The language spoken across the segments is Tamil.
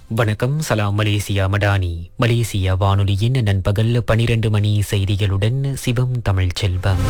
வணக்கம் சலாம் மலேசியா மடானி மலேசியா வானொலியின் நண்பகல் பனிரெண்டு மணி செய்திகளுடன் சிவம் தமிழ் செல்வம்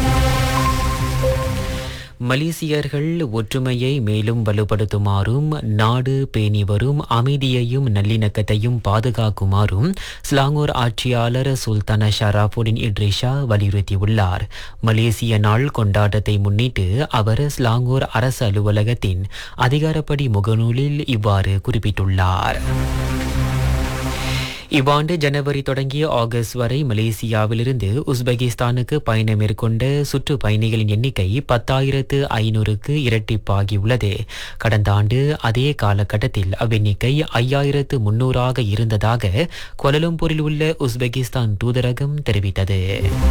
மலேசியர்கள் ஒற்றுமையை மேலும் வலுப்படுத்துமாறும் நாடு பேணி வரும் அமைதியையும் நல்லிணக்கத்தையும் பாதுகாக்குமாறும் ஸ்லாங்கூர் ஆட்சியாளர் சுல்தான ஷராஃபுடின் இட்ரிஷா வலியுறுத்தியுள்ளார் மலேசிய நாள் கொண்டாட்டத்தை முன்னிட்டு அவர் ஸ்லாங்கூர் அரசு அலுவலகத்தின் அதிகாரப்படி முகநூலில் இவ்வாறு குறிப்பிட்டுள்ளார் இவ்வாண்டு ஜனவரி தொடங்கிய ஆகஸ்ட் வரை மலேசியாவிலிருந்து உஸ்பெகிஸ்தானுக்கு பயணம் மேற்கொண்ட சுற்றுப்பயணிகளின் எண்ணிக்கை பத்தாயிரத்து ஐநூறுக்கு இரட்டிப்பாகியுள்ளது கடந்த ஆண்டு அதே காலகட்டத்தில் அவ்வெண்ணிக்கை ஐயாயிரத்து முன்னூறாக இருந்ததாக கொலலம்பூரில் உள்ள உஸ்பெகிஸ்தான் தூதரகம் தெரிவித்தது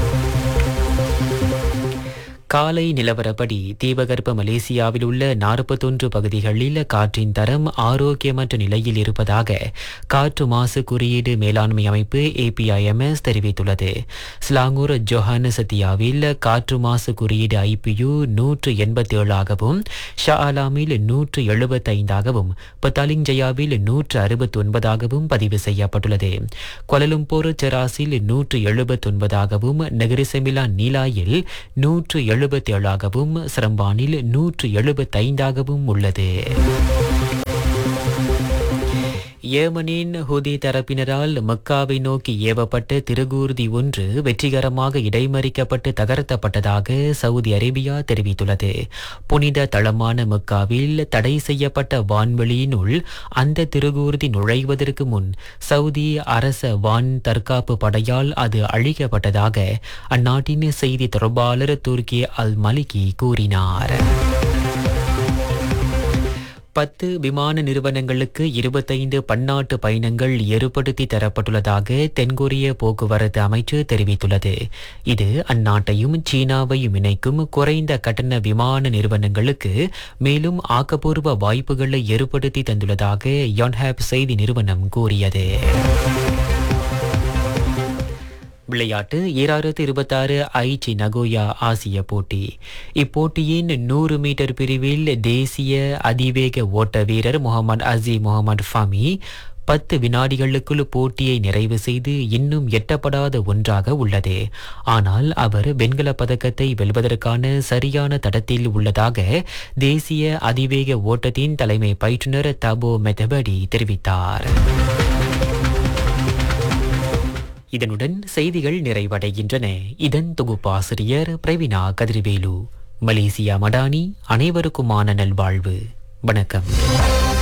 காலை நிலவரப்படி தீபகற்ப மலேசியாவில் உள்ள நாற்பத்தொன்று பகுதிகளில் காற்றின் தரம் ஆரோக்கியமற்ற நிலையில் இருப்பதாக காற்று மாசு குறியீடு மேலாண்மை அமைப்பு ஏபிஐஎம்எஸ் தெரிவித்துள்ளது ஸ்லாங்கூர் ஜொஹான சத்தியாவில் காற்று மாசு குறியீடு ஐபியு நூற்று எண்பத்தி ஏழாகவும் ஷா ஆலாமில் நூற்று எழுபத்தைந்தாகவும் பத்தாலிங்ஜயாவில் நூற்று அறுபத்தி ஒன்பதாகவும் பதிவு செய்யப்பட்டுள்ளது கொலலும்பூர் செராசில் நூற்று எழுபத்தொன்பதாகவும் நெகரிசமிலா நீலாயில் நூற்று எழுபத்தி ஏழாகவும் சிரம்பானில் நூற்று எழுபத்தைந்தாகவும் உள்ளது ஏமனின் ஹுதி தரப்பினரால் மக்காவை நோக்கி ஏவப்பட்ட திருகூர்தி ஒன்று வெற்றிகரமாக இடைமறிக்கப்பட்டு தகர்த்தப்பட்டதாக சவுதி அரேபியா தெரிவித்துள்ளது புனித தளமான மக்காவில் தடை செய்யப்பட்ட வான்வெளியினுள் அந்த திருகூர்தி நுழைவதற்கு முன் சவுதி அரச வான் தற்காப்பு படையால் அது அழிக்கப்பட்டதாக அந்நாட்டின் செய்தி தொடர்பாளர் துர்கி அல் மலிகி கூறினார் பத்து விமான நிறுவனங்களுக்கு இருபத்தைந்து பன்னாட்டு பயணங்கள் ஏற்படுத்தி தரப்பட்டுள்ளதாக தென்கொரிய போக்குவரத்து அமைச்சு தெரிவித்துள்ளது இது அந்நாட்டையும் சீனாவையும் இணைக்கும் குறைந்த கட்டண விமான நிறுவனங்களுக்கு மேலும் ஆக்கப்பூர்வ வாய்ப்புகளை ஏற்படுத்தி தந்துள்ளதாக யோன்ஹாப் செய்தி நிறுவனம் கூறியது விளையாட்டு ஈராயிரத்து இருபத்தாறு ஐச்சி நகோயா ஆசிய போட்டி இப்போட்டியின் நூறு மீட்டர் பிரிவில் தேசிய அதிவேக ஓட்ட வீரர் முகமது அசி முகமது ஃபமி பத்து வினாடிகளுக்குள் போட்டியை நிறைவு செய்து இன்னும் எட்டப்படாத ஒன்றாக உள்ளது ஆனால் அவர் வெண்கலப் பதக்கத்தை வெல்வதற்கான சரியான தடத்தில் உள்ளதாக தேசிய அதிவேக ஓட்டத்தின் தலைமை பயிற்றுனர் தபோ மெத்தபடி தெரிவித்தார் இதனுடன் செய்திகள் நிறைவடைகின்றன இதன் தொகுப்பாசிரியர் பிரவினா கதிர்வேலு மலேசியா மடானி அனைவருக்குமான நல்வாழ்வு வணக்கம்